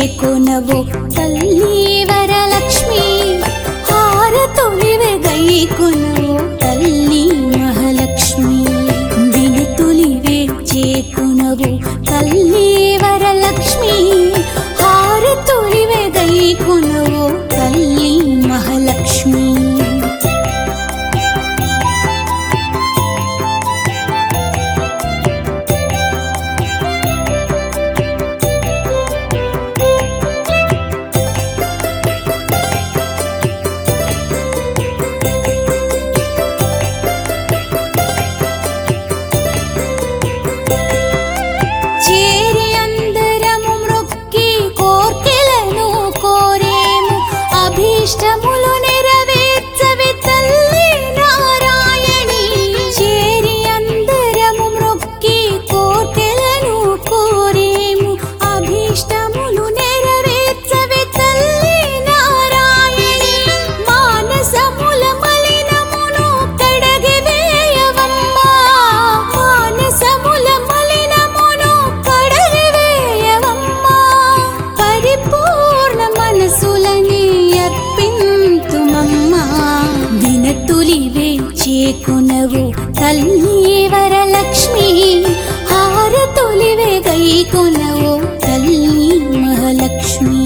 చేకొనవు తల్లి వరలక్ష్మి హారతొలివె గైకొనవు తల్లి మహాలక్ష్మి వినుతులివే చేకొనవు తల్లి వరలక్ష్మి హారతొలివె గైకొనవు తల్లి మహాలక్ష్మి చేరి అందరము మృక్కి కోర్కెలను కోరేము అభీష్టములు నెరవేర్చవి తల్లి నారాయణి చేరి అందరము మృక్కి కోర్కెలను కోరేము అభీష్టములు నెరవేర్చవి తల్లి నారాయణి మానసముల మలినమును కడగి వేయవమ్మా మానసముల మలినమును కడగి వేయవమ్మా పరిపూర్ణ మనసులని అర్పింతుమమ్మా వినతులివే చేకొనవు తల్లి వరలక్ష్మి హారతులివే గైకొనవు తల్లి మహాలక్ష్మి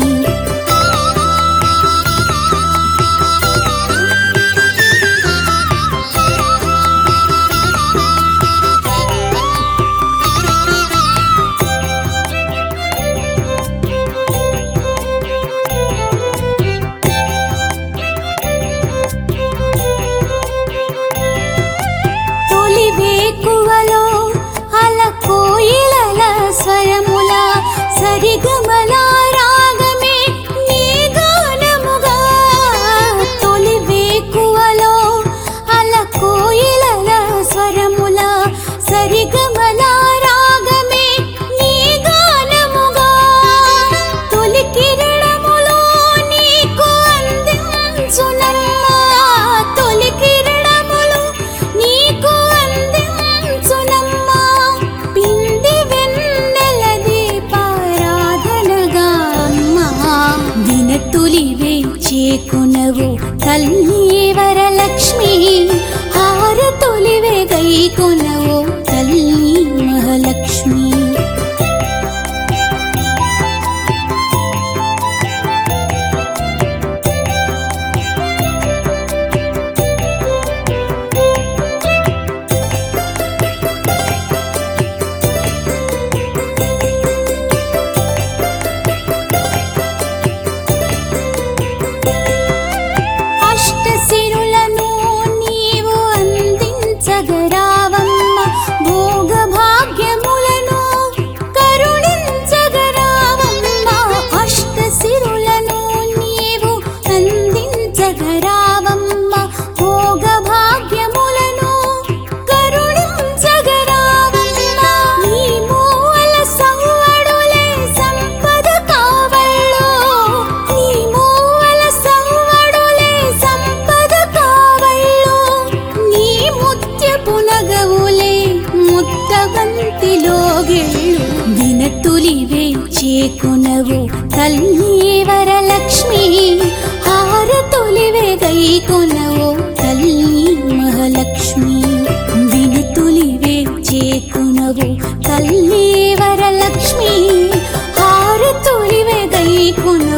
తొలి వేకువలో అల కోయిలల స్వరముల సరిగమల రాగమే నీ గానముగా తొలి వేకువలో అల కోయిలల స్వరముల సరిగమల రాగమే నీ గానముగా తొలి కిరణములో నీకు అందించునమ్మా తొలి కిరణములు నీకు అందించునమ్మా పిండి వెన్నెల దీపారాధనగా అమ్మా వినతులివే చేకొనవు తల్లి వరలక్ష్మి హారతులివే గైకొనవు తల్లి మహాలక్ష్మి అష్టసిరులను నీవు అందించగరావమ్మ భోగ భాగ్యములను కరుణించగరావమ్మ అష్టసిరులను నీవు అందించగరావమ్మ భోగ భాగ్యములను కరుణించగరావమ్మ నీ మూల సవ్వడులే సంపద కావళ్ళు నీ మూల సవ్వడులే సంపద కావళ్ళు నీ ముత్యపు నగవులే ముత్తబంతిలోగిళ్ళు వినతులివే చేకొనవు తల్లి వరలక్ష్మి హారతులివే గైకొనవు తల్లి మహాలక్ష్మి వినుతులివే చేకొనవు తల్లి వరలక్ష్మి హారతులివే గైకొనవు